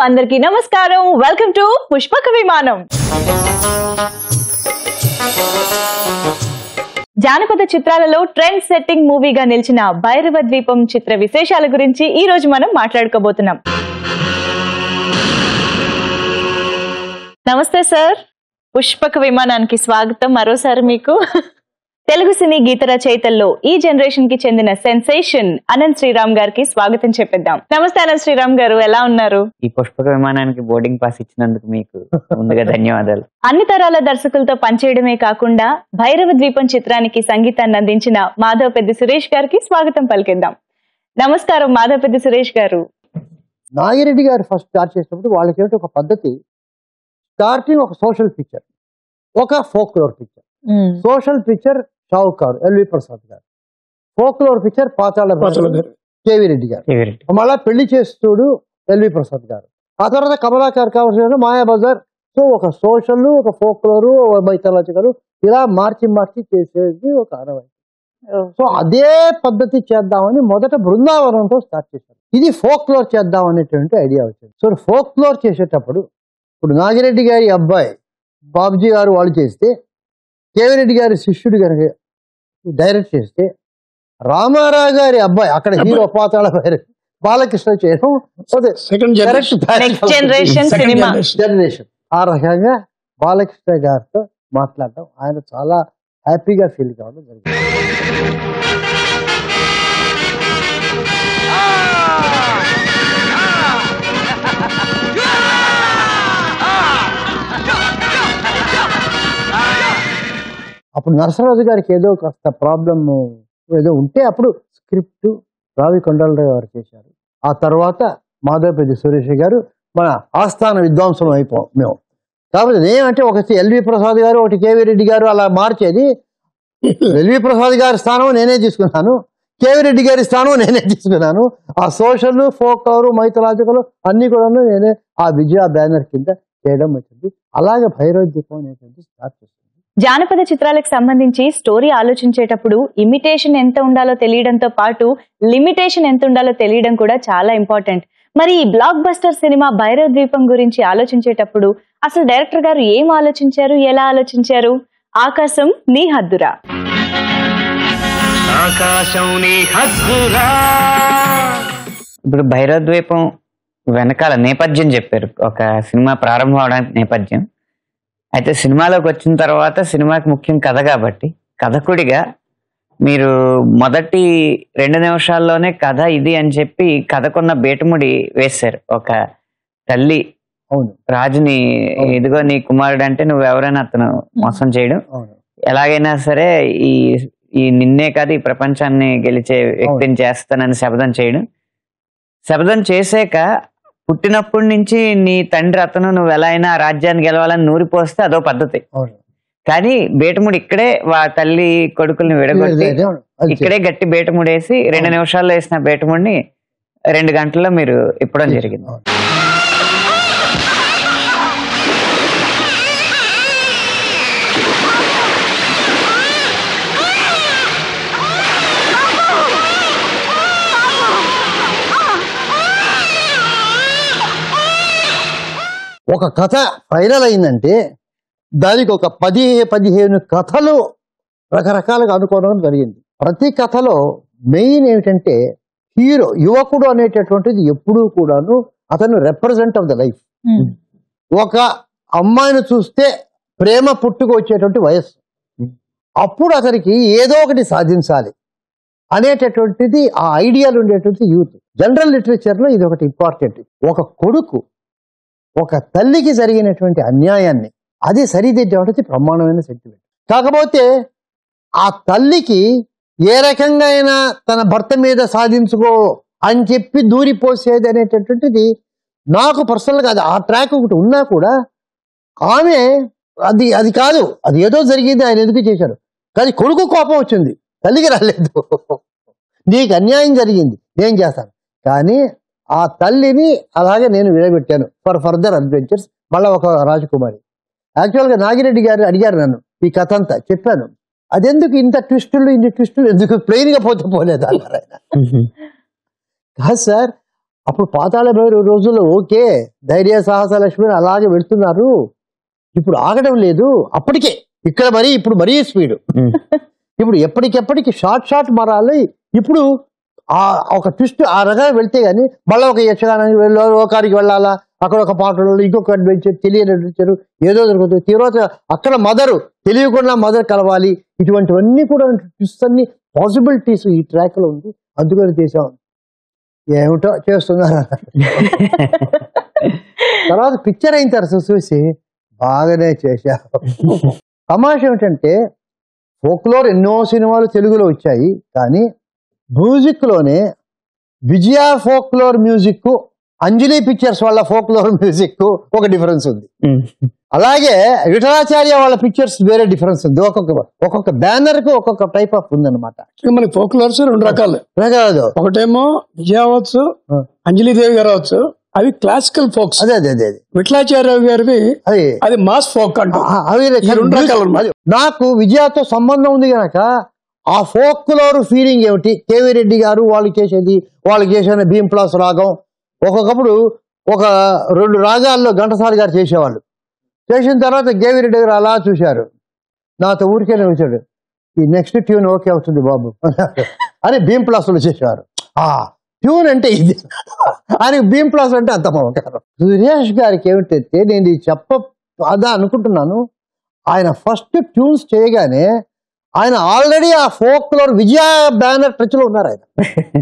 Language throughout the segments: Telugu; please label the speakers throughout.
Speaker 1: అందరికీ నమస్కారం వెల్కమ్ టు పుష్పక విమానం జానపద చిత్రాలలో ట్రెండ్ సెట్టింగ్ మూవీగా నిలిచిన భైరవ ద్వీపం చిత్ర విశేషాల గురించి ఈ రోజు మనం మాట్లాడుకోబోతున్నాం నమస్తే సార్ పుష్పక విమానానికి స్వాగతం మరోసారి మీకు తెలుగు సినీ గీత రచయితల్లో ఈ జనరేషన్ కి చెందిన సెన్సేషన్ అనంత్ శ్రీరామ్ గారికి స్వాగతం చెప్పిద్దాం నమస్తే అనంత్ శ్రీరామ్ గారు ఎలా ఉన్నారు
Speaker 2: ఈ పుష్పక విమానానికి బోర్డింగ్ పాస్ ఇచ్చినందుకు మీకు ముందుగా ధన్యవాదాలు
Speaker 1: అన్ని తరాల దర్శకులతో పనిచేయడమే కాకుండా భైరవ ద్వీపం చిత్రానికి సంగీతాన్ని అందించిన మాధవ్ పెద్ద సురేష్ గారికి స్వాగతం పలికిద్దాం నమస్కారం మాధవ్ పెద్ద సురేష్ గారు
Speaker 3: నాగిరెడ్డి గారు ఫస్ట్ స్టార్ట్ చేసినప్పుడు వాళ్ళకి ఏంటి ఒక పద్ధతి స్టార్టింగ్ ఒక సోషల్ పిక్చర్ ఒక folklore picture social picture Shavukaru LV Prasad garu folklore picture Patala Bhairavi, KV Reddy garu
Speaker 2: favourite
Speaker 3: మళ్ళా పెళ్లి చేస్తుడు ఎల్వి ప్రసాద్ గారు ఆ తర్వాత కమలాకర్ కావాల్సిన మాయాబజార్ సో ఒక సోషల్ ఒక ఫోక్లోరు మైథాలజికల్ ఇలా మార్చి మార్చి చేసేది ఒక ఆనవాయి సో అదే పద్ధతి చేద్దామని మొదట బృందావనంతో స్టార్ట్ చేశారు ఇది ఫోక్లోర్ చేద్దాం అనేటువంటి ఐడియా వచ్చింది సో ఫోక్లోర్ చేసేటప్పుడు ఇప్పుడు నాగిరెడ్డి గారి అబ్బాయి బాబ్జీ గారు వాళ్ళు చేస్తే కేవిరెడ్డి గారి శిష్యుడు కనుక డైరెక్ట్ చేస్తే రామారావు గారి అబ్బాయి అక్కడ హీరో పాతాళ భైరవి బాలకృష్ణ చేయడం
Speaker 4: second
Speaker 3: correct
Speaker 1: next generation
Speaker 4: Second
Speaker 1: సినిమా
Speaker 4: generation.
Speaker 3: జనరేషన్ ఆ రకంగా బాలకృష్ణ గారితో మాట్లాడటం ఆయన చాలా హ్యాపీగా ఫీల్ కావడం జరిగింది అప్పుడు నరసరాజు గారికి ఏదో కాస్త ప్రాబ్లం ఏదో ఉంటే అప్పుడు స్క్రిప్ట్ రావి కొండలరావు గారు చేశారు ఆ తర్వాత మాధవపల్లి సురేష్ గారు మన ఆస్థాన విద్వాంసం అయిపోయాం మేము కాబట్టి నేనంటే ఒకటి ఎల్వి ప్రసాద్ గారు ఒకటి కేవీ రెడ్డి గారు అలా మార్చేది ఎల్వి ప్రసాద్ గారి స్థానం నేనే తీసుకున్నాను కేవీ రెడ్డి గారి స్థానం నేనే తీసుకున్నాను ఆ సోషల్ ఫోకర్ మైథలాజికల్ అన్ని కూడా నేనే ఆ విజయ బ్యానర్ కింద చేయడం వచ్చింది అలాగే భైరవ దీపం అనేటువంటి స్టార్ట్ చేసింది
Speaker 1: జానపద చిత్రాలకు సంబంధించి స్టోరీ ఆలోచించేటప్పుడు ఇమిటేషన్ ఎంత ఉండాలో తెలియడంతో పాటు లిమిటేషన్ ఎంత ఉండాలో తెలియడం కూడా చాలా ఇంపార్టెంట్ మరి ఈ బ్లాక్ బస్టర్ సినిమా భైరవ ద్వీపం గురించి ఆలోచించేటప్పుడు అసలు డైరెక్టర్ గారు ఏం ఆలోచించారు ఎలా ఆలోచించారు ఆకాశం నీ హద్దురా
Speaker 5: ఆకాశం నీ హద్దురా
Speaker 2: ఇప్పుడు భైరవ ద్వీపం వెనకాల నేపథ్యం చెప్పారు ఒక సినిమా ప్రారంభం అవడానికి నేపథ్యం అయితే సినిమాలోకి వచ్చిన తర్వాత సినిమాకి ముఖ్యం కథ కాబట్టి కథకుడిగా మీరు మొదటి రెండు నిమిషాల్లోనే కథ ఇది అని చెప్పి కథకున్న బేటుముడి వేశారు ఒక తల్లి
Speaker 3: అవును
Speaker 2: రాజుని
Speaker 3: అవును.
Speaker 2: ఇదిగో నీ కుమారుడు అంటే నువ్వు ఎవరైనా అతను మోసం చేయడం
Speaker 3: అవును
Speaker 2: ఎలాగైనా సరే ఈ ఈ నిన్నే కాదు ఈ ప్రపంచాన్ని గెలిచే వ్యక్తిని చేస్తానని శపథం చేయడం శపథం చేసాక పుట్టినప్పటి నుంచి నీ తండ్రి అతను నువ్వు ఎలా అయినా ఆ రాజ్యాన్ని గెలవాలని నూరిపోస్తే అదో పద్ధతి
Speaker 3: అవును
Speaker 2: కానీ బేటముడి ఇక్కడే వా తల్లి కొడుకుల్ని విడగొట్టి
Speaker 3: అదే, అవును. అది
Speaker 2: ఇక్కడే గట్టి బేటముడేసి రెండు
Speaker 3: అవును.
Speaker 2: నిమిషాల్లో వేసిన బేటముడిని రెండు గంటల్లో మీరు ఇప్పడం జరిగింది
Speaker 3: అవును. ఒక కథ ఫైనల్ అయిందంటే దానికి ఒక పది పదిహేను కథలు రకరకాలుగా అనుకోవడం జరిగింది ప్రతి కథలో మెయిన్ ఏమిటంటే హీరో యువకుడు అనేటటువంటిది ఎప్పుడూ కూడాను అతను రిప్రజెంట్ ఆఫ్ ద లైఫ్ ఒక అమ్మాయిని చూస్తే ప్రేమ పుట్టుకు వచ్చేటువంటి వయస్సు అప్పుడు అతనికి ఏదో ఒకటి సాధించాలి అనేటటువంటిది ఆ ఐడియాలు ఉండేటువంటి యూత్ జనరల్ లిటరేచర్ లో ఇది ఒకటి ఇంపార్టెంట్ ఒక కొడుకు ఒక తల్లికి జరిగినటువంటి అన్యాయాన్ని అది సరిదిద్దేటువంటి ప్రమాణమైన సెంటిమెంట్ కాకపోతే ఆ తల్లికి ఏ రకంగా అయినా తన భర్త మీద సాధించుకో అని చెప్పి దూరిపోసేది అనేటటువంటిది నాకు పర్సనల్గా అది ఆ ట్రాక్ ఒకటి ఉన్నా కూడా ఆమె అది అది కాదు అది ఏదో జరిగింది ఆయన ఎందుకు చేశాడు కానీ కొడుకు కోపం వచ్చింది తల్లికి రాలేదు నీకు అన్యాయం జరిగింది నేను చేస్తాను కానీ ఆ తల్లిని అలాగే నేను విడగొట్టాను ఫర్ ఫర్దర్ అడ్వెంచర్స్ మళ్ళా ఒక రాజకుమారి యాక్చువల్గా నాగిరెడ్డి గారు అడిగారు నన్ను ఈ కథ అంతా చెప్పాను అదెందుకు ఇంత ట్విస్టులు ఇన్ని ట్విస్టులు ఎందుకు ప్లెయిన్ గా పోతే పోలేదు అన్నారు ఆయన కాదు సార్ అప్పుడు పాతాళ భైరవ రోజుల్లో ఓకే ధైర్య సాహస లక్ష్మి అలాగే వెళ్తున్నారు ఇప్పుడు ఆగడం లేదు అప్పటికే ఇక్కడ మరీ ఇప్పుడు మరీ స్పీడ్
Speaker 2: ఉమ్.
Speaker 3: ఇప్పుడు ఎప్పటికెప్పటికి షార్ట్ షార్ట్ మారాలి ఇప్పుడు ఆ ఒక ట్విస్ట్ ఆ రకంగా వెళ్తే గానీ మళ్ళీ ఒక యక్షగానానికి వెళ్ళి లోకానికి వెళ్ళాలా అక్కడ ఒక పాటలు ఇంకొక అడ్వెంచర్ తెలియని అడ్వెంచర్ ఏదో దొరుకుతుంది తర్వాత అక్కడ మదరు తెలియకుండా మదర్ కలవాలి ఇటువంటివన్నీ కూడా ట్విస్ట్ అన్ని పాసిబిలిటీస్ ఈ ట్రాక్ లో ఉంది అందుకని చేసాం ఏమిటో చేస్తున్నారు తర్వాత పిక్చర్ అయిన తర్వాత చూసి బాగానే చేశారు తమాష ఏమిటంటే ఫోక్లోర్ ఎన్నో సినిమాలు తెలుగులో వచ్చాయి కానీ మ్యూజిక్ లోనే Vijaya folklore music Anjali pictures వాళ్ళ ఫోక్లోర్ మ్యూజిక్ ఒక డిఫరెన్స్ ఉంది
Speaker 2: ఉమ్.
Speaker 3: అలాగే విఠలాచార్య వాళ్ళ పిక్చర్స్ వేరే డిఫరెన్స్ ఉంది ఒక్కొక్క ఒక్కొక్క బ్యానర్ కు ఒక్కొక్క టైప్ ఆఫ్ ఉందన్నమాట
Speaker 4: మనకి ఫోక్లోర్స్ రెండు రకాలు
Speaker 3: కాదు
Speaker 4: ఒకటేమో విజయ అవ్వచ్చు
Speaker 3: ఆ.
Speaker 4: అంజలిదేవి గారు అవచ్చు అవి క్లాసికల్ ఫోక్స్
Speaker 3: అదే అదే అదే అదే
Speaker 4: విఠలాచార్య గారివి
Speaker 3: అది
Speaker 4: అది మాస్ ఫోక్ అంట
Speaker 3: ఆ, అవి
Speaker 4: ఈ రెండు రకాలు ఉన్నాయి.
Speaker 3: అది నాకు విజయతో సంబంధం ఉంది గనక ఆ ఫోక్లోర్ ఫీలింగ్ ఏమిటి కేవీ రెడ్డి గారు వాళ్ళు చేసేది వాళ్ళు చేసిన భీమ్ ప్లాస్ రాగం ఒక్కొక్కప్పుడు ఒక రెండు రాగాల్లో ఘంటసాల గారు చేసేవాళ్ళు చేసిన తర్వాత కేవీ రెడ్డి గారు అలా చూశారు నాతో ఊరికేనే వచ్చాడు ఈ నెక్స్ట్ ట్యూన్ ఓకే అవుతుంది బాబు అని భీమ్ ప్లాస్లో చేసేవారు ఆ ట్యూన్ అంటే ఇది అని భీమ్ ప్లాస్ అంటే అంత మమకారం సురేష్ గారికి ఏమిటంటే నేను ఇది చెప్ప అదా అనుకుంటున్నాను ఆయన ఫస్ట్ ట్యూన్స్ చేయగానే ఆయన ఆల్రెడీ ఆ ఫోక్ లో విజయ బ్యానర్ టచ్ లో ఉన్నారు ఆయన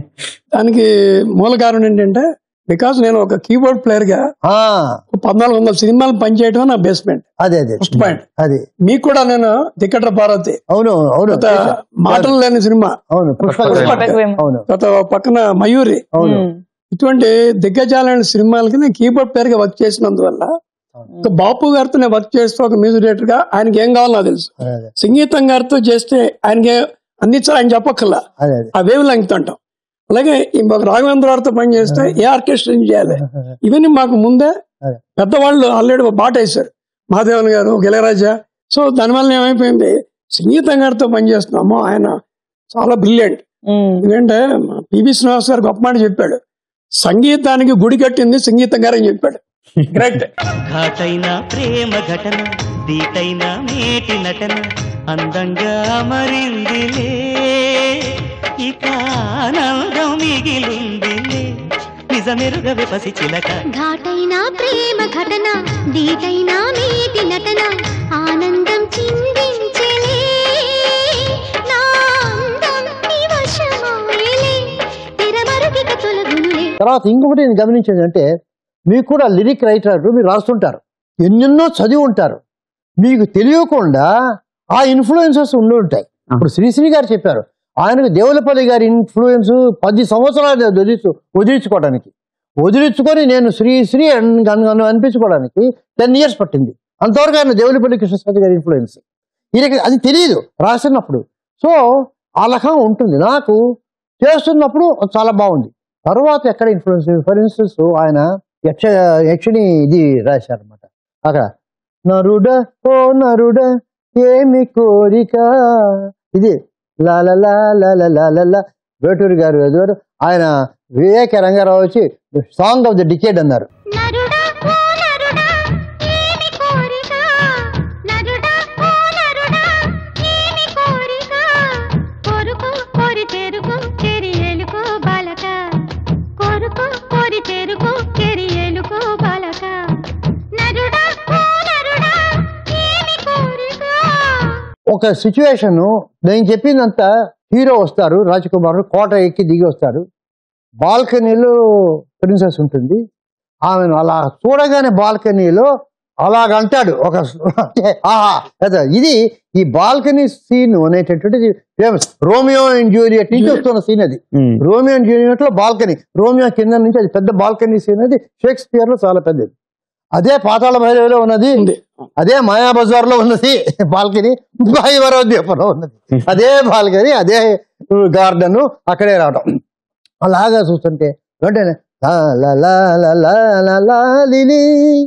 Speaker 4: దానికి మూల కారణం ఏంటంటే బికాస్ నేను ఒక కీబోర్డ్ ప్లేయర్ గా
Speaker 3: ఆ,
Speaker 4: ఒక పద్నాలుగు వందల సినిమాలు పనిచేయడం నా బేస్మెంట్
Speaker 3: అదే అదే
Speaker 4: ఫస్ట్ పాయింట్
Speaker 3: అదే
Speaker 4: మీకు కూడా నేను దిక్కట్ర పార్వతి
Speaker 3: అవును అవును
Speaker 4: గత మాటలు లేని సినిమా
Speaker 3: అవును పుష్ప
Speaker 1: పుష్పకవేమో.
Speaker 3: అవును
Speaker 4: గత పక్కన మయూరి
Speaker 3: అవును
Speaker 1: ఉమ్.
Speaker 4: ఇటువంటి దిగ్గజాలైన సినిమాలకి నేను కీబోర్డ్ ప్లేయర్ గా వర్క్ చేసినందువల్ల ఒక బాపు గారితో నేను వర్క్ చేస్తూ ఒక మ్యూజిక్ డైరెక్టర్ గా ఆయనకి ఏం కావాలో నాకు తెలుసు
Speaker 3: అదే అదే
Speaker 4: సంగీతం గారితో చేస్తే ఆయనకి అందించాలి ఆయన చెప్పక్కర్లా
Speaker 3: అదే అదే
Speaker 4: ఆ వేవ్ లెంగ్త్ అంటాం అలాగే ఈ ఒక రాఘవేంద్ర గారితో పని చేస్తే ఏ ఆర్కెస్ట్రా చేయాలి ఇవన్నీ మాకు ముందే
Speaker 3: అదే.
Speaker 4: పెద్దవాళ్ళు ఆల్రెడీ ఒక బాట వేశారు మహాదేవన్ గారు ఒక ఇళయరాజా సో దానివల్ల ఏమైపోయింది సంగీతం గారితో పనిచేస్తున్నాము ఆయన చాలా బ్రిలియంట్
Speaker 1: ఉమ్.
Speaker 4: ఎందుకంటే పిబి శ్రీనివాస్ గారు గొప్ప మాట చెప్పాడు సంగీతానికి గుడి కట్టింది సంగీతం గారు అని చెప్పాడు కరెక్ట్
Speaker 5: ఘాటైన ప్రేమ ఘటన దీటైన మేటి నటన అందంగా మరిందిలే ఇక ఆనందం మిగిలిందిలే నిజమెరుగవే పసి చిలక
Speaker 6: ఘాటైన ప్రేమ ఘటన దీటైన మేటి నటన ఆనందం చిందించలే నా అందం నీ వశమాయలే తెరమరుగిక తొలగునులే
Speaker 3: తర్వాత ఇంకొకటి నేను గమనించేది అంటే మీకు కూడా లిరిక్ రైటర్ మీరు రాస్తుంటారు ఎన్నెన్నో చదివి ఉంటారు మీకు తెలియకుండా ఆ ఇన్ఫ్లుయెన్సెస్ ఉండి ఉంటాయి ఇప్పుడు శ్రీశ్రీ గారు చెప్పారు ఆయనకు దేవులపల్లి గారి ఇన్ఫ్లుయెన్స్ పది సంవత్సరాలు వదిలించు వదిలించుకోవడానికి వదిలించుకొని నేను శ్రీశ్రీ అన్- అన్- అన్- అనిపించుకోవడానికి టెన్ ఇయర్స్ పట్టింది అంతవరకు ఆయన దేవులపల్లి కృష్ణశాస్త్రి గారి ఇన్ఫ్లుయెన్స్ ఈయనకి అది తెలియదు రాసినప్పుడు సో ఆ రకంగా ఉంటుంది నాకు చేస్తున్నప్పుడు చాలా బాగుంది తర్వాత ఎక్కడ ఇన్ఫ్లుయెన్స్ ఫర్ ఇన్స్టెన్స్ ఆయన యక్ష యక్షిణి ఇది రాశారనమాట అక్కడ నరుడ ఓ నరుడ ఏమి కోరిక ఇది లాల లాల వేటూరి గారు ఎదురు ఆయన వివేక రంగారావు వచ్చి సాంగ్ ఆఫ్ ద డికేడ్ అన్నారు
Speaker 6: నరుడా ఓ నరుడా ఏమి కోరిక నరుడా ఓ నరుడా ఏమి కోరిక కొరుకు కొరి తెరుకు కెరి ఎలుకు బాలక కొరుకు కొరి తెరుకు కెరి ఎలుకు బాలక నరుడా ఓ నరుడా ఏమి కోరిక
Speaker 3: ఒక సిచ్యువేషన్ నేను చెప్పిందంతా హీరో వస్తారు రాజకుమార్ కోట ఎక్కి దిగి వస్తారు బాల్కనీలో ప్రిన్సెస్ ఉంటుంది ఆమెను అలా చూడగానే బాల్కనీలో అలాగంటాడు ఒక అంటే, ఆహా అదే, ఇది ఈ బాల్కనీ సీన్ అనేటటువంటిది ఫేమస్ రోమియో అండ్ జూలియట్ నుంచి వస్తున్న సీన్ అది
Speaker 2: ఉమ్.
Speaker 3: రోమియో అండ్ జూలియట్ లో బాల్కనీ రోమియో కింద నుంచి అది పెద్ద బాల్కనీ సీన్ అది షేక్స్పియర్ లో చాలా పెద్దది అదే పాతాళ భైరవిలో ఉన్నది
Speaker 4: ఉంది
Speaker 3: అదే మాయా బజార్ లో ఉన్నది బాల్కనీ ద్వీపంలో ఉన్నది అదే బాల్కనీ అదే గార్డెన్ అక్కడే రావటం అలాగా చూస్తుంటే వెంటనే లా లా లా లా లా లా లా లిలి,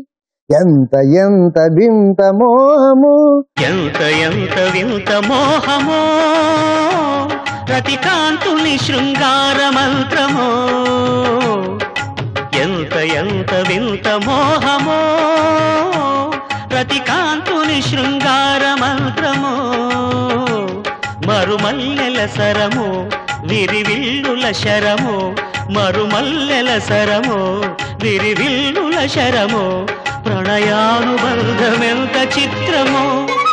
Speaker 3: ఎంత ఎంత బింత మోహము
Speaker 5: ఎంత ఎంత వింత మోహమో రతికాంతుని శృంగార మంత్రమో ఎంత వింత మోహమో రతికాంతుని శృంగార మంత్రమో మరుమల్లెల సరము విరివిల్లుల శరము మరుమల్లెల సరము విరివిల్లుల శరము ప్రణయానుబంధమెంత చిత్రమో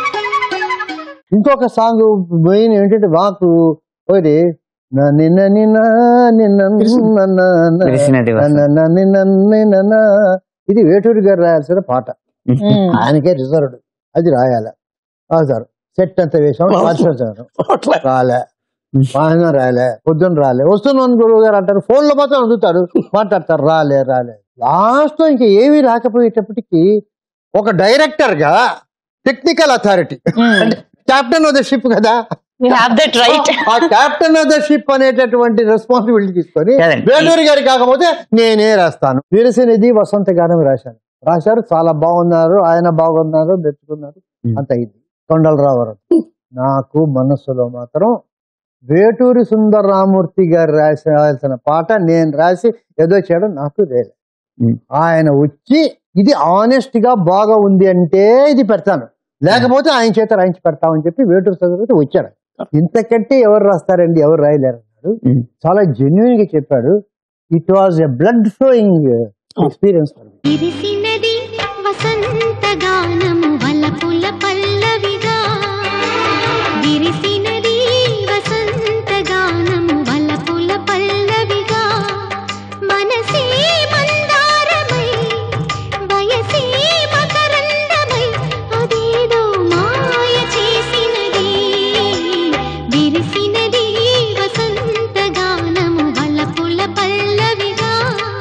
Speaker 3: ఇంకొక సాంగ్ మెయిన్ ఏంటంటే వాకు ఒకటి నా నిన్న నిన్న నిన్న నిన్న నిన్న
Speaker 2: విరిసినది వసంతం.
Speaker 3: నిన్న నిన్న నిన్న ఇది వేటూరి గారు రాయాల్సిన పాట ఆయనకే రిజర్వ్డ్ అది రాయాల రాశారు సెట్ అంతా వేసాం పార్శ్వచారు
Speaker 4: అట్లా
Speaker 3: రాలే ఆయన రాలే పొద్దున్న రాలే వస్తున్నాను గురువు గారు అంటారు ఫోన్ లో మాత్రం అందుతారు మాట్లాడతారు రాలే రాలే లాస్ట్ లో ఇంకా ఏమీ రాకపోయేటప్పటికి ఒక డైరెక్టర్ గా టెక్నికల్ అథారిటీ అంటే కెప్టెన్ ఆఫ్ ద షిప్ కదా
Speaker 1: యూ హ్యావ్ దట్ రైట్
Speaker 3: ఆ కెప్టెన్ ఆఫ్ ద షిప్ అనేటటువంటి రెస్పాన్సిబిలిటీ తీసుకొని
Speaker 2: కదండి.
Speaker 3: వేలూరి గారి కాకపోతే నేనే రాస్తాను వీరసేనిది వసంత గానం రాశాను రాశారు చాలా బాగున్నారు ఆయన బాగున్నారు మెచ్చుకున్నారు
Speaker 2: Hmm.
Speaker 3: అంత అయింది కొండలరావు నాకు మనస్సులో మాత్రం వేటూరి సుందరరామూర్తి గారు రాసి రాయాల్సిన పాట నేను రాసి ఏదో చేయడం నాకు లేదు
Speaker 2: Hmm.
Speaker 3: ఆయన వచ్చి ఇది ఆనెస్ట్ గా బాగా ఉంది అంటే ఇది పెడతాను లేకపోతే ఆయన చేత రాయించి పెడతామని చెప్పి వేటూరు చదువుతూ వచ్చాడు ఇంతకంటే ఎవరు రాస్తారండి ఎవరు రాయలేరు అన్నాడు
Speaker 2: Hmm.
Speaker 3: చాలా జెన్యున్ గా చెప్పాడు it was a blood flowing experience
Speaker 6: విరిసినది వసంత గానము వలపుల పల్లవిగా విరిసినది వసంత గానము వలపుల పల్లవిగా మనసే మందారమై వయసే మకరందమై అదేదో మాయ చేసినది విరిసినది వసంత గానము వలపుల పల్లవిగా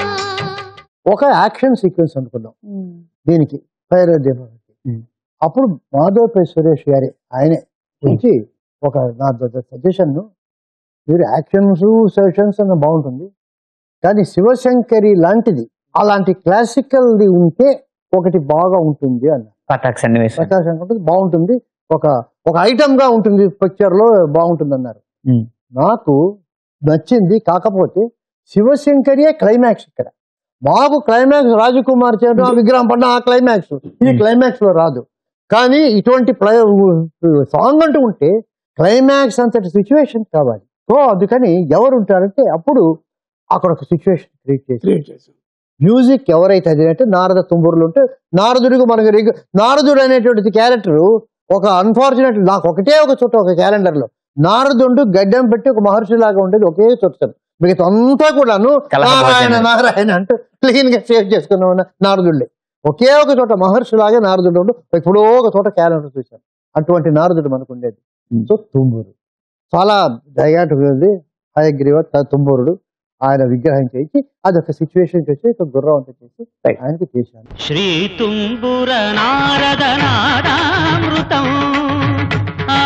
Speaker 3: ఒక యాక్షన్ సీక్వెన్స్ అనుకున్నాం దీనికి ఫైర్ దీపావళికి
Speaker 2: Hmm.
Speaker 3: అప్పుడు మాధవపై సురేష్ గారి ఆయనే వచ్చి ఒక నా సజెషన్ మీరు యాక్షన్స్ సెషన్స్ అన్న బాగుంటుంది కానీ శివశంకరి లాంటిది అలాంటి క్లాసికల్ది ఉంటే ఒకటి బాగా ఉంటుంది అన్న
Speaker 2: పటాక్ సన్నివేశం
Speaker 3: ప్రకాశం ఉంటుంది బాగుంటుంది ఒక ఒక ఐటమ్ గా ఉంటుంది పిక్చర్ లో బాగుంటుంది అన్నారు
Speaker 2: Hmm.
Speaker 3: నాకు నచ్చింది కాకపోతే శివశంకరియే క్లైమాక్స్ ఇక్కడ మాకు క్లైమాక్స్ రాజకుమార్ చేయడం ఆ విగ్రహం పడిన ఆ క్లైమాక్స్ ఇది క్లైమాక్స్ లో రాదు కానీ ఇటువంటి సాంగ్ అంటూ ఉంటే క్లైమాక్స్ అంతటి సిచ్యువేషన్ కావాలి సో అందుకని ఎవరు ఉంటారంటే అప్పుడు అక్కడ ఒక సిచ్యువేషన్ క్రియేట్ చేసి
Speaker 4: క్రియేట్ చేశాం
Speaker 3: మ్యూజిక్ ఎవరైతే అది అంటే నారద తుంబురులు ఉంటే నారదుడికి మనకు రెగ్యు- నారదుడు అనేటువంటి క్యారెక్టర్ ఒక అన్ఫార్చునేట్ నాకు ఒకటే ఒక చోట ఒక క్యాలెండర్ లో నారదుండు గడ్డం పెట్టి ఒక మహర్షి లాగా ఉండేది ఒకే చోట మిగతా అంతా కూడాను
Speaker 2: కలహభోజనం.
Speaker 3: నారాయణ నారాయణ అంటూ క్లీన్ గా సేవ్ చేసుకున్న ఉన్న నారదుళ్ళే ఒకే ఒక చోట మహర్షి లాగా నారదుడు ఉండు ఎప్పుడో ఒక చోట క్యాలెండర్ చూశాను అటువంటి నారదుడు మనకు ఉండేది
Speaker 2: Hmm.
Speaker 3: సో తుంబురు చాలా జయాటు ఉంది హయగ్రీవ త- తుంబురుడు ఆయన విగ్రహం చేసి అదొక సిచ్యువేషన్ చేసి ఒక గుర్రం అంతా చేసి
Speaker 2: Right.
Speaker 3: ఆయనకి చేశాను
Speaker 5: శ్రీ తుంబుర నారద నాదామృతం ఆ,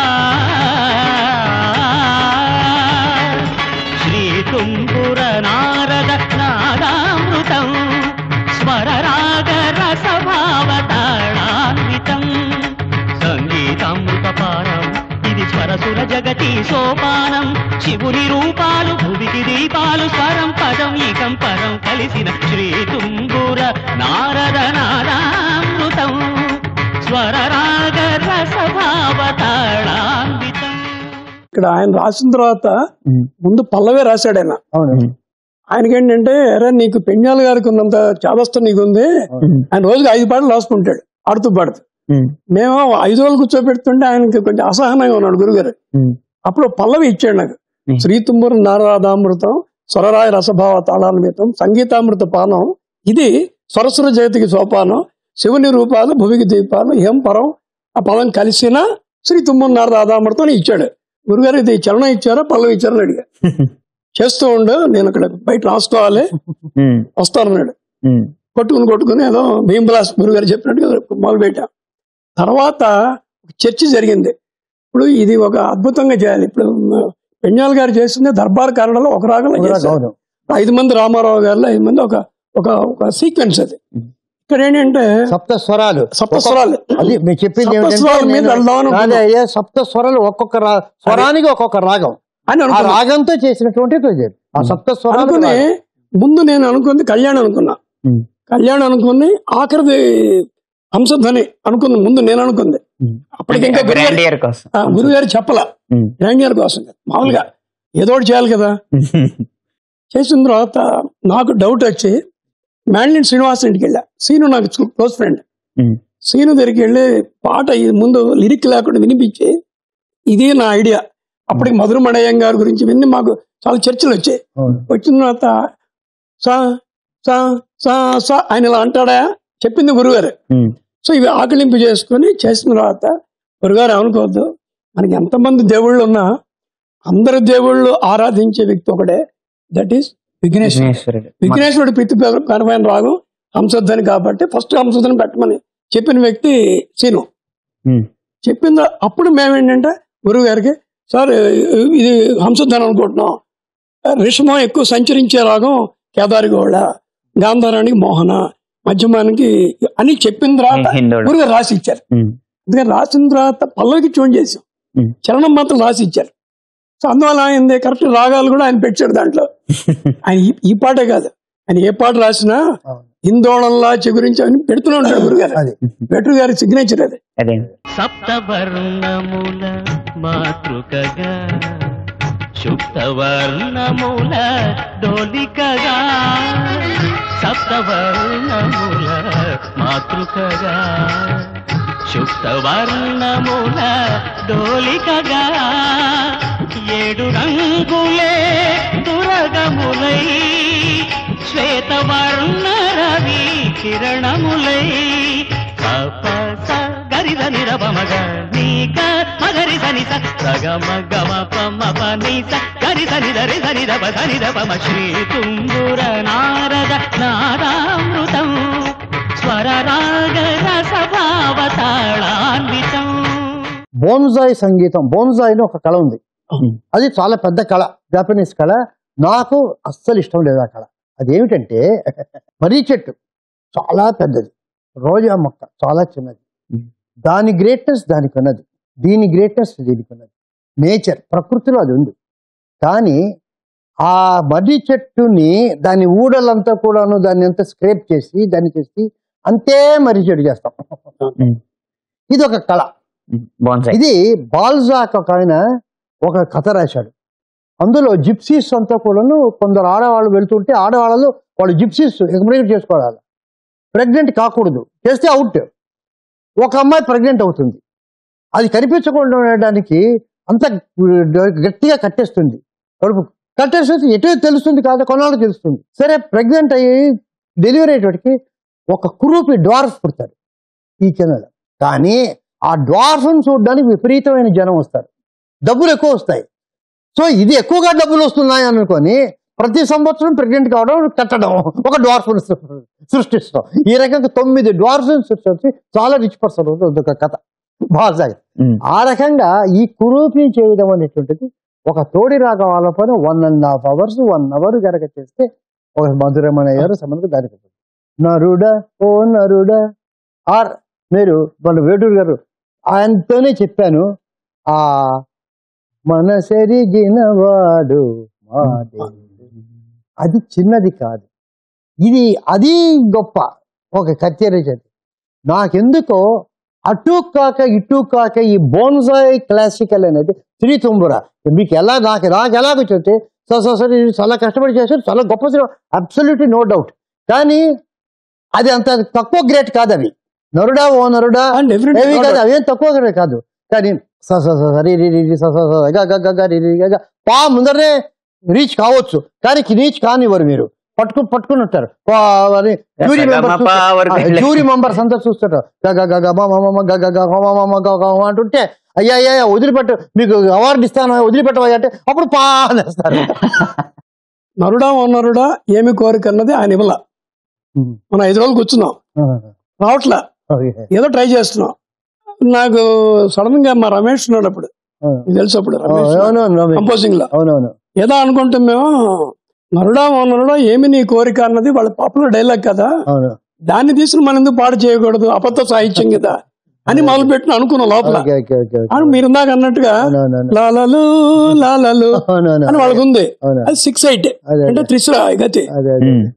Speaker 5: శ్రీ తుంబుర నారద నాదామృతం స్వర రాగ రసభావతాళాన్వితం సంగీతామృత పానం ఇది స్వరసుర జగతి సోపానం శివుని రూపాలు భువికి దీపాలు స్వరం పదం ఈకం పరం కలిసిన శ్రీ తుంబుర నారద నారామృతం స్వర రాగ రసభావతాళాన్వితం
Speaker 4: ఇక్కడ ఆయన రాసిన తర్వాత
Speaker 2: ఉమ్.
Speaker 4: ముందు పల్లవే రాశాడు ఆయన
Speaker 3: అవును
Speaker 2: ఉమ్.
Speaker 4: ఆయనకి ఏంటంటే ఎరా నీకు పెన్యాల గారికి ఉన్నంత చాదస్తం నీకుంది
Speaker 3: అవును.
Speaker 4: ఆయన రోజుకి ఐదు పాటలు రాసుకుంటాడు ఆడుతూ పాడుతూ
Speaker 2: ఉమ్.
Speaker 4: మేము ఐదు రోజులు కూర్చోబెడుతుంటే ఆయనకి కొంచెం అసహనంగా ఉన్నాడు గురుగారు
Speaker 2: ఉమ్.
Speaker 4: అప్పుడు పల్లవి ఇచ్చాడు నాకు
Speaker 2: ఉమ్.
Speaker 4: శ్రీతుంబురు నారదామృతం స్వరరాయ రసభావ తాళాన్వితం సంగీతామృత పానం ఇది స్వరసుర జగతికి సోపానం శివుని రూపాలు భువికి దీపాలు ఇహం పరం ఆ పదం కలిసిన శ్రీ తుమ్మూరు నారదామృతం ఇచ్చాడు గురుగారు ఇది చరణం ఇచ్చారా పల్లవి ఇచ్చారని అడిగా చేస్తూ ఉండు నేను అక్కడ బయట రాసుకోవాలి
Speaker 2: ఉమ్.
Speaker 4: వస్తానన్నాడు
Speaker 2: ఉమ్.
Speaker 4: కొట్టుకుని కొట్టుకుని ఏదో భీమ్లాస్ గురుగారు చెప్పినట్టుగా మొదలు పెట్టాం తర్వాత ఒక చర్చ జరిగింది ఇప్పుడు ఇది ఒక అద్భుతంగా చేయాలి ఇప్పుడు పెన్యాల్ గారు చేసింది దర్బార్ కారణంలో ఒక రాగంలో చేశారు.
Speaker 3: అవును
Speaker 4: ఐదు మంది రామారావు గారిలో ఐదు మంది ఒక ఒక ఒక సీక్వెన్స్ అది ఇక్కడ ఏంటంటే
Speaker 3: సప్త స్వరాలు
Speaker 4: సప్త స్వరాలు
Speaker 3: అది మీరు చెప్పింది
Speaker 4: సప్త
Speaker 3: ఏమిటంటే
Speaker 4: స్వరాల మీద
Speaker 3: నేను-
Speaker 4: వెళ్దాం అనుకున్నా.
Speaker 3: నాదే అయ్యా సప్త స్వరాలు ఒక్కొక్క రా- స్వరానికి ఒక్కొక్క రాగం
Speaker 4: అని
Speaker 3: ఆ
Speaker 4: అనుకున్నా
Speaker 3: రాగంతో చేసినటువంటి ఇది. ఆ సప్త స్వరాలు
Speaker 4: అనుకుని ముందు నేను అనుకుంది కళ్యాణ్ అనుకున్నా
Speaker 2: ఉమ్.
Speaker 4: కళ్యాణ్ అనుకుని ఆఖరిది హంసధ్వని అనుకుంది ముందు నేను అనుకుంది అప్పటికి ఇంకా గురుగారు
Speaker 2: గ్రాండియర్ కోసం
Speaker 4: ఆ, గురుగారు చెప్పల
Speaker 2: ఉమ్.
Speaker 4: గ్రాండియర్ కోసం కాదు. మామూలుగా ఏదో ఒకటి చేయాలి కదా చేసిన తర్వాత నాకు డౌట్ వచ్చి మ్యాండ్లిన్ శ్రీనివాస్ ఇంటికి వెళ్ళా సీను నాకు క్లోజ్ ఫ్రెండ్
Speaker 2: ఉమ్.
Speaker 4: సీను దగ్గరికి వెళ్ళి పాట ఈ ముందు లిరిక్ లేకుండా వినిపించి ఇది నా ఐడియా అప్పటికి మధురమణయ్యం గారి గురించి విని మాకు చాలా చర్చలు వచ్చాయి
Speaker 3: అవును.
Speaker 4: వచ్చిన తర్వాత సా సా సా సా ఆయన ఇలా అంటాడా చెప్పింది గురుగారు
Speaker 2: ఉమ్.
Speaker 4: సో ఇవి ఆకలింపు చేసుకొని చేసిన తర్వాత గురుగారు అనుకోవద్దు మనకి ఎంతమంది దేవుళ్ళు ఉన్నా అందరు దేవుళ్ళు ఆరాధించే వ్యక్తి ఒకడే దట్ ఈస్ విఘ్నేశ్వరుడు
Speaker 2: విఘ్నేశ్వరుడు
Speaker 4: విఘ్నేశ్వరుడు ప్రీతికరమైన రాగం హంసధ్వని కాబట్టి ఫస్ట్ హంసధ్వని పెట్టమని చెప్పిన వ్యక్తి సీను
Speaker 2: ఉమ్.
Speaker 4: చెప్పింది అప్పుడు మేమేంటంటే గురువు గారికి సార్ ఇది హంసధ్వని అనుకుంటున్నాం రిషమం ఎక్కువ సంచరించే రాగం కేదారి గౌడ గాంధారానికి మోహన మధ్యమానికి అని చెప్పిన తర్వాత
Speaker 2: హిందోడు
Speaker 4: గురుగారు రాసి ఇచ్చారు
Speaker 2: ఉమ్.
Speaker 4: అందుకని రాసిన తర్వాత పల్లవికి చూన్ చేసాం
Speaker 2: ఉమ్.
Speaker 4: చరణం మాత్రం రాసి ఇచ్చారు సో అందువల్ల ఆయన కరెక్ట్ రాగాలు కూడా ఆయన పెట్టాడు దాంట్లో ఆయన ఈ- ఈ పాటే కాదు ఆయన ఏ పాట రాసినా
Speaker 3: అవును.
Speaker 4: హిందోళంలా చిగురించి అని పెడుతూనే ఉంటాడు గురుగారు
Speaker 3: అది
Speaker 4: వెట్రు గారి సిగ్నేచర్ అది
Speaker 2: అదే
Speaker 5: సప్తవర్ణముల మాతృకగా శుక్తవర్ణముల డోలికగా సప్తవర్ణముల మాతృకగా శుక్తవర్ణముల డోలికగా ఏడు రంగులే దురగములై శ్వేతవర్ణ రవి కిరణములై కపస గరిద నిరపమగ నీక మగరి సని సగ మగ పమ పని స గరి సని దరి సని దప సని దపమ శ్రీ తుంగుర నారద నారామృతం స్వర రాగ రసభావతాళాన్వితం
Speaker 3: బోన్జాయ్ సంగీతం బోన్జాయ్ అని ఒక కళ ఉంది
Speaker 2: ఉమ్.
Speaker 3: అది చాలా పెద్ద కళ జాపనీస్ కళ నాకు అస్సలు ఇష్టం లేదు ఆ కళ అదేమిటంటే మర్రి చెట్టు చాలా పెద్దది రోజా మొక్క చాలా చిన్నది
Speaker 2: ఉమ్.
Speaker 3: దాని గ్రేట్నెస్ దానికి ఉన్నది దీని గ్రేట్నెస్ దీనికి ఉన్నది నేచర్ ప్రకృతిలో అది ఉంది కానీ ఆ మర్రి చెట్టుని దాని ఊడలంతా కూడాను దాన్ని అంతా స్క్రేప్ చేసి దాన్ని చేసి అంతే మర్రి చెట్టు చేస్తాం
Speaker 2: ఉమ్.
Speaker 3: ఇది ఒక కళ
Speaker 2: బాగుంది
Speaker 3: ఇది బాల్జాక్ ఒక ఆయన ఒక కథ రాశాడు అందులో జిప్సీస్ అంతా కూడాను కొందరు ఆడవాళ్ళు వెళ్తుంటే ఆడవాళ్ళు వాళ్ళు జిప్సీస్ ఎక్స్ప్రెస్ చేసుకోవాలి ప్రెగ్నెంట్ కాకూడదు చేస్తే అవుట్ ఒక అమ్మాయి ప్రెగ్నెంట్ అవుతుంది అది కనిపించకుండా ఉండడానికి అంత గట్టిగా కట్టేస్తుంది కడుపు కట్టేస్తే ఎటు తెలుస్తుంది కాదు కొన్నాళ్ళు తెలుస్తుంది సరే ప్రెగ్నెంట్ అయ్యి డెలివరీ అయ్యేటప్పటికి ఒక కురూపి డ్వార్ఫ్ పుడతాడు ఈ కెనడా కానీ ఆ డ్వార్ఫ్ను చూడడానికి విపరీతమైన జనం వస్తారు డబ్బులు ఎక్కువ వస్తాయి సో ఇది ఎక్కువగా డబ్బులు వస్తున్నాయి అనుకొని ప్రతి సంవత్సరం ప్రెగ్నెంట్ కావడం కట్టడం ఒక డ్వార్ఫ్ సృష్టిస్తాం ఈ రకంగా తొమ్మిది డ్వార్ఫ్ సృష్టించి చాలా రిచ్ పర్సన్ ఒక కథ బాగా
Speaker 2: ఉమ్.
Speaker 3: ఆ రకంగా ఈ కురూపిని చేయడం అనేటువంటిది ఒక తోడి రాగం ఆలపన one and half hours one hour కనుక చేస్తే ఒక మధురమణ గారు సంబంధం దానికి నరుడా ఓ నరుడా ఆర్ మీరు మన వేటూరు గారు ఆయనతోనే చెప్పాను ఆ మనసెరిగిన వాడు మా దేవుడు అది చిన్నది కాదు ఇది అది గొప్ప ఒక కచేరీ చేతి నాకెందుకో అటు కాక ఇటు కాక ఈ బోన్సాయ్ క్లాసికల్ అనేది శ్రీ తుంబుర మీకు ఎలా నాకు నాకు ఎలాగొచ్చింటే సో సో సరే ఇది చాలా కష్టపడి చేశారు చాలా గొప్ప సినిమా అబ్సల్యూట్లీ నో డౌట్ కానీ అది అంత తక్కువ గ్రేట్ కాదు అవి నరుడా ఓ నరుడా
Speaker 4: డెఫినెట్
Speaker 3: ఏవి కాదు అవేం తక్కువ గ్రేట్ కాదు కానీ స స స రి రి రి రి స స స గ గ గ గ రి రి గ గ. పా ముందరనే రీచ్ కావచ్చు కానీ రీచ్ కానివ్వరు మీరు పట్టుకు పట్టుకుని ఉంటారు పా అని జ్యూరీ
Speaker 2: సగమ
Speaker 3: మెంబర్స్
Speaker 2: పా వరకు వెళ్ళి.
Speaker 3: జ్యూరీ మెంబర్స్ అంతా చూస్తారు గ గ గ గ మ మ మ మ గ గ గ గ మ మ మ గ గ మ అంటుంటే అయ్యా అయ్యా అయ్యా, వదిలిపెట్టు మీకు అవార్డు ఇస్తాను వదిలిపెట్టవా అంటే అప్పుడు పా అనేస్తారు
Speaker 4: నరుడా ఓ నరుడా ఏమి కోరిక అన్నది ఆయన ఇవ్వాల మనం ఐదు రోజులు కూర్చున్నాం రావట్లా ఏదో ట్రై చేస్తున్నాం నాకు సడన్ గా మా రమేష్ ఉన్నాడు అప్పుడు నీకు తెలుసు అప్పుడు రమేష్
Speaker 3: అవునవును
Speaker 4: కంపోజింగ్ లో
Speaker 3: అవునవును
Speaker 4: ఏదో అనుకుంటాం మేము నరుడా ఓ నరుడా ఏమి నీ కోరిక అన్నది వాళ్ళ పాపులర్ డైలాగ్ కదా
Speaker 3: అవును
Speaker 4: దాన్ని తీసుకుని మనం ఎందుకు పాడు చేయకూడదు అబద్ధ సాహిత్యం కదా అని మొదలు పెట్టిన అనుకున్నాం లోపల
Speaker 3: ఓకే ఓకే ఓకే ఓకే.
Speaker 4: అని మీరు ఇందాక అన్నట్టుగా
Speaker 3: అవునవును
Speaker 4: లాలలు లాలలు
Speaker 3: అవునవును
Speaker 4: అని వాళ్ళకు ఉంది
Speaker 3: అవును
Speaker 4: అది సిక్స్ ఎయిట్
Speaker 3: అదే
Speaker 4: అంటే త్రిశుర గతి
Speaker 3: అదే అదే
Speaker 2: ఉమ్.
Speaker 4: ఈ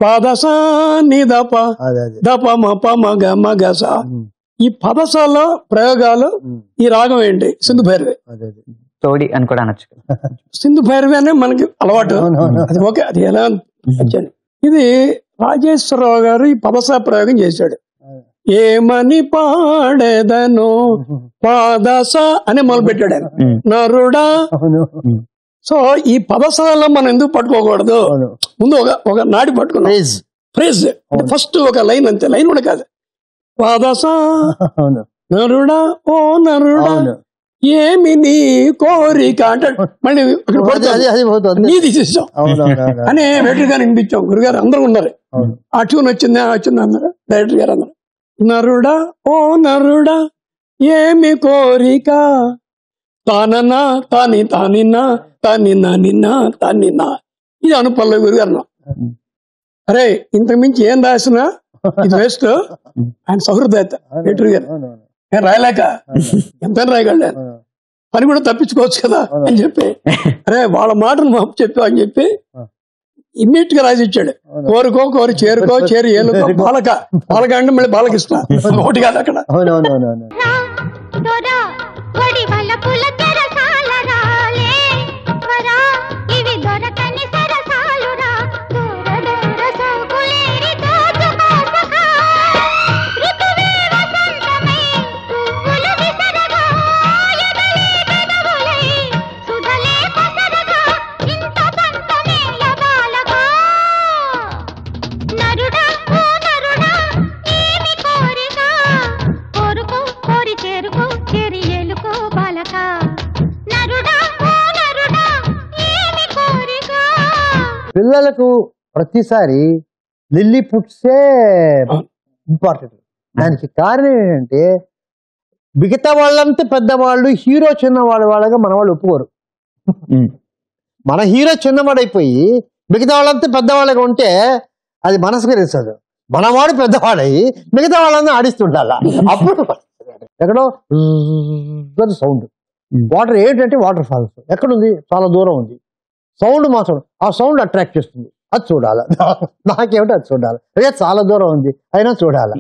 Speaker 4: పాదస నిదప
Speaker 3: అదే అదే
Speaker 4: దప మప మగ మగస
Speaker 3: ఉమ్,
Speaker 4: ఈ పదసాల ప్రయోగాలు
Speaker 3: ఉమ్,
Speaker 4: ఈ రాగం ఏంటి సింధు భైరవి
Speaker 3: అదే అదే
Speaker 2: తోడి అని కూడా అనొచ్చు
Speaker 4: సింధు భైరవి అనే మనకి అలవాటు
Speaker 3: అవునవును.
Speaker 4: అది ఓకే అది ఎలా వచ్చాను ఇది రాజేశ్వరరావు గారు ఈ పదస ప్రయోగం చేశాడు ఏమని పాడేదను పాదస అని మొదలు పెట్టాడు ఆయన
Speaker 2: ఉమ్.
Speaker 4: నరుడా
Speaker 3: అవును
Speaker 4: సో ఈ పదసాలలో మనం ఎందుకు పట్టుకోకూడదు
Speaker 3: అవును
Speaker 4: ముందు ఒక ఒక నాడి పట్టుకున్నాం
Speaker 3: ప్రైజ్
Speaker 4: ఫ్రేజ్ అంటే ఫస్ట్ ఒక లైన్ అంతే లైన్ కూడా కాదు పాదస
Speaker 3: అవును
Speaker 4: నరుడా ఓ నరుడా
Speaker 3: అవును
Speaker 4: ఏమి నీ కోరిక అంటాడు మళ్ళీ అక్కడ
Speaker 3: అది
Speaker 4: కొడతాడు.
Speaker 3: అది అది పోతుంది
Speaker 4: నీ తీసేసాం
Speaker 3: అవును అవును అవును
Speaker 4: అని డైరెక్టర్ గారు వినిపించాం గురుగారు అందరూ ఉన్నారు
Speaker 3: అవును
Speaker 4: ఆ ట్యూన్ వచ్చింది ఆ వచ్చింది అన్నారు డైరెక్టర్ గారు అన్నారు నరుడా ఓ నరుడా ఏమి కోరిక తానన్నా తాని తానిన్నా తానిన్నా నిన్నా తానిన్నా ఇది అనుపల్ల గురుగారు అన్నాం. అరే ఇంతకు మించి ఏం రాసినా ఇది వేస్ట్ ఆయన సహృదయత డైరెక్టర్ గారు
Speaker 3: అవును అవును
Speaker 4: నేను రాయలేక ఎంత రాయగలను
Speaker 3: అవును
Speaker 4: పని కూడా తప్పించుకోవచ్చు కదా అని చెప్పి అరే వాళ్ళ మాటలు మాకు చెప్పావు అని చెప్పి ఇమ్మీడియట్ గా రాసి ఇచ్చాడు
Speaker 3: అవును.
Speaker 4: కోరుకో కోరి చేరుకో చేరి ఏలుకో బాలక బాలక అంటే మళ్ళీ బాలకృష్ణ ఒకటి కాదు అక్కడ
Speaker 3: అవును అవును అవును అవును
Speaker 6: రా దొరా వడి వలపుల తెరసాల రాలే వరా ఇవి దొరకని సరసాలురా దూర దూర సౌకులేరి దోచుకో సఖా ఋతువే వసంతమై పువ్వులు విసరగా ఎదలే పెదవులై సుధలే పసరగా ఇంత పంతమేల బాలగా నరుడా ఓ నరుడా ఏమి కోరిక కోరుకో కోరి చేరుకో చేరి ఏలుకో బాలక నరుడా ఓ నరుడా ఏమి కోరిక
Speaker 3: పిల్లలకు ప్రతిసారి లిల్లీ పుట్సే ఇంపార్టెంట్ దానికి కారణం ఏంటంటే మిగతా వాళ్ళంతా పెద్దవాళ్ళు హీరో చిన్నవాళ్ళ వాళ్ళగా మన వాళ్ళు ఒప్పుకోరు
Speaker 2: ఉమ్.
Speaker 3: మన హీరో చిన్నవాడైపోయి మిగతా వాళ్ళంతా పెద్దవాళ్ళగా ఉంటే అది మనస్కరిస్తుంది మనవాడు పెద్దవాడయి మిగతా వాళ్ళంతా ఆడిస్తుండాల అప్పుడు ఎక్కడో సౌండ్ వాటర్ ఏంటంటే వాటర్ ఫాల్స్ ఎక్కడుంది చాలా దూరం ఉంది సౌండ్ మాత్రం ఆ సౌండ్ అట్రాక్ట్ చేస్తుంది అది చూడాలి నాకేమిటో అది చూడాలి అదే చాలా దూరం ఉంది అయినా చూడాలి